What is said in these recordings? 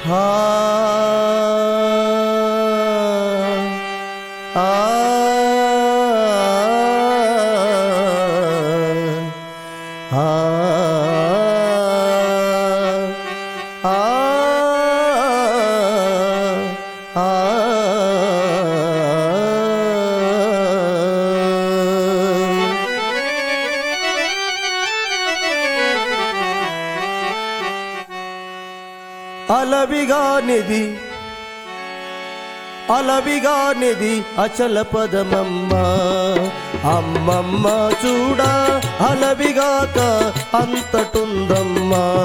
హా ఆ ఆ ఆ ఆ అలవిగానిది అలవిగానిది అచల పదమమ్మ అమ్మమ్మ చూడ అలవిగాక అంతటుందమ్మా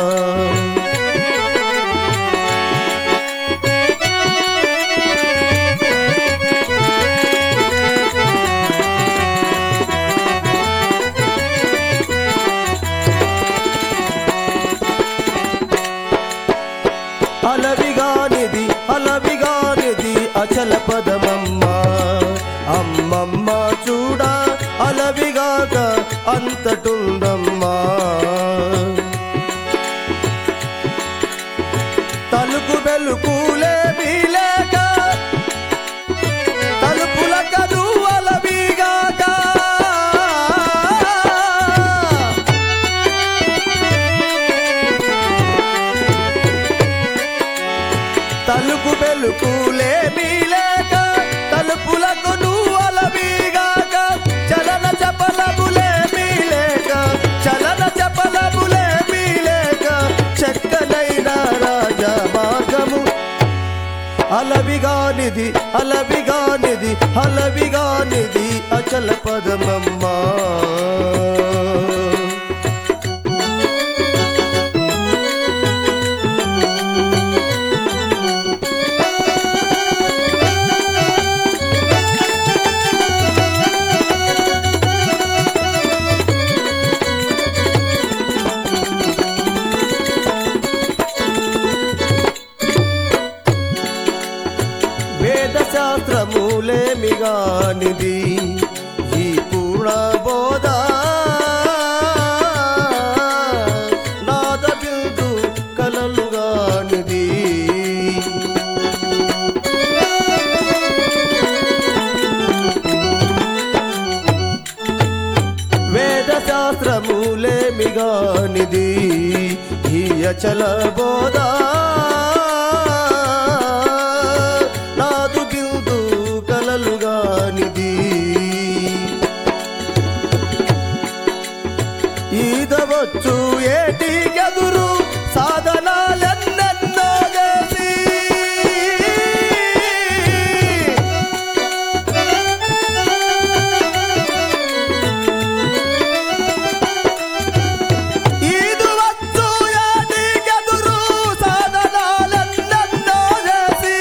అలవిగానిది అలవిగానిది అచల పదమమ్మ అమ్మమ్మ చూడ అలవిగాక అంతటుందమ్మా తలుపు వెలుకులే వీలేక తలుపుల కదు అలవిగాక తలుపు వెలుకులే మీలేక తలుపులకు నువ్వు అలవిగాక చలన చపలములే మీలేక చలన చపలములే మీలేక చెక్కనైన రాజా మార్గము అలవిగానిది అలవిగానిది అలవిగానిది అచల పదమమ్మా వేద శాస్త్రములేమిగానిది ఈ పూర్ణ బోధ నాద బిందు కలలుగానిది వేద శాస్త్రములేమిగానిది ఈ అచల బోధ నాదు బిందు కలలుగానిది ఈదవచ్చు ఏటి గదురు సాధనాలెన్నెన్నో చేసి ఈదువచ్చు ఏటి గదురు సాధనాలెన్నెన్నో చేసి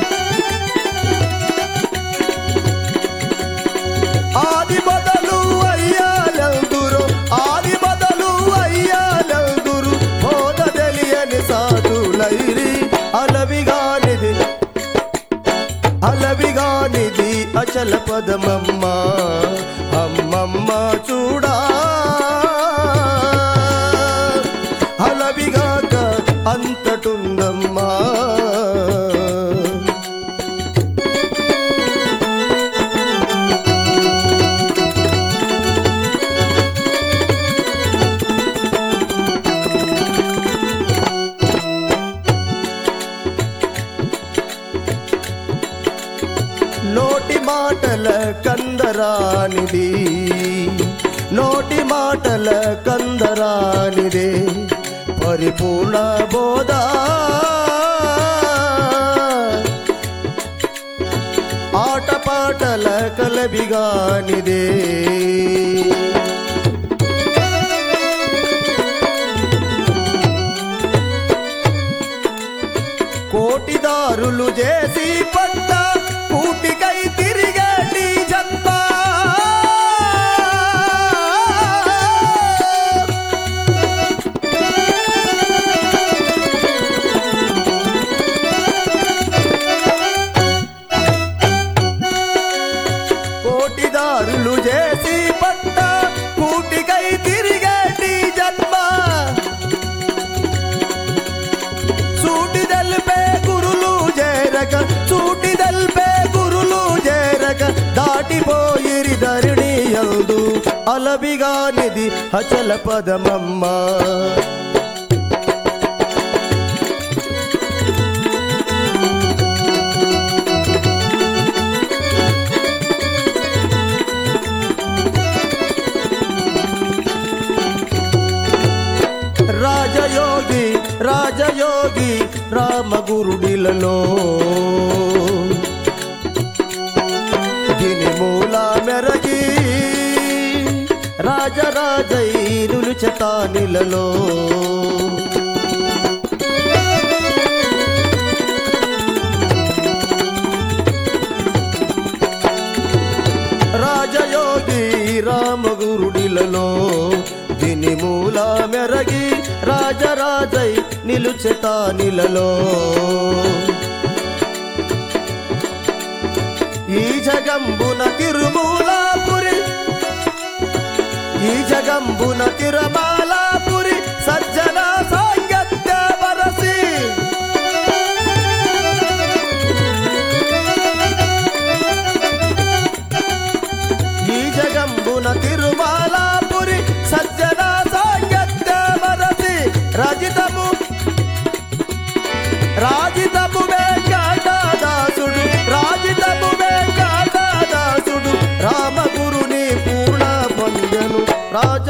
ఆది మొదలు అయ్యాలందురు ఆది మొదలు అయ్యాలందురు బోధ తెలియని సాధులైరి అలవిగానిది అలవిగానిది అచల పదమమ్మ అమ్మమ్మ చూడా అలవిగాక అంతటుందమ్మా నోటి మాటల కందరానిది నోటి మాటల కందరానిదే పరిపూర్ణ బోధ ఆటపాటల కలబిగానిదే కోటిదారులు చేసి పట్ట కూటికై తిరిగేటి జన్మ కోటిదారులు చేసి పట్ట కూటికై తిరిగేటి జన్మ సూటిదల్ దాటిపోయిరి ధరణి యందు అలబిగానిది అచల పదమమ్మ రాజయోగి రాజయోగి రామగురుడిలలో గిని మూల మెరగి రాజరాజైరులు చతానిలలో రాజయోగి రామగురుడిలలో దిని మూల మెరగి రాజరాజై నిలుచెతానిలలో ఈ జగంబున తిరుమూలాపురి ఈ జగంబున తిరుమాలాపురి సజ్జన సాంగత్య వరసి ఈ జగంబున తిరుమాలాపురి సజ్జన సాంగత్య వరసి రజితము రాజితము వెంకటదాసుడు రాజితము వెంకటదాసుడు రామగురుని పూర్ణ పొందను రాజ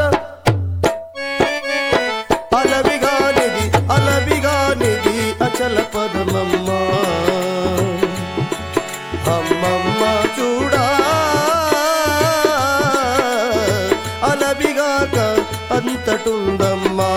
అలవిగానిది అలవిగానిది అచల పదమమ్మ అమ్మమ్మ చూడా అలవిగాక అంతటుందమ్మా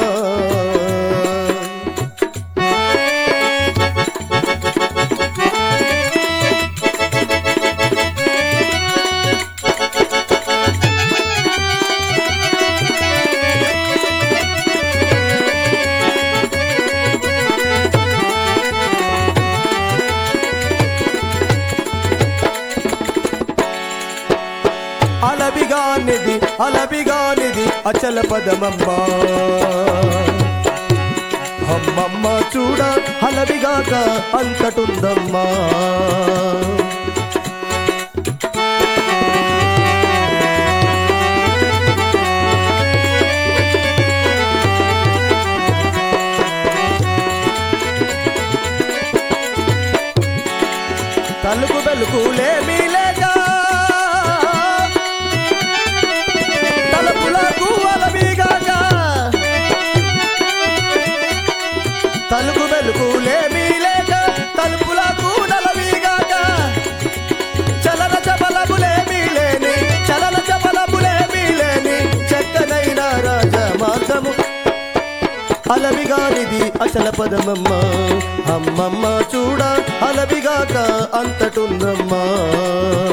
అలబిగానిది అలబిగానిది అచల పదమమ్మ అమ్మమ్మ చూడ అలబిగాక అంతటుందమ్మా తలుపు బెలుకులేమీ లేక తలుపులకు అలబిగాక తలుపు వెలుగులేమీ లేక తలుపులకు నలవిగాక చలన చపలములేమీ లేని చలన చపలములేమీ లేని చెక్కనైన రాజ మార్గము అలవిగానిది అచల పదమమ్మ అమ్మమ్మ చూడ అలవిగాక అంతటుందమ్మా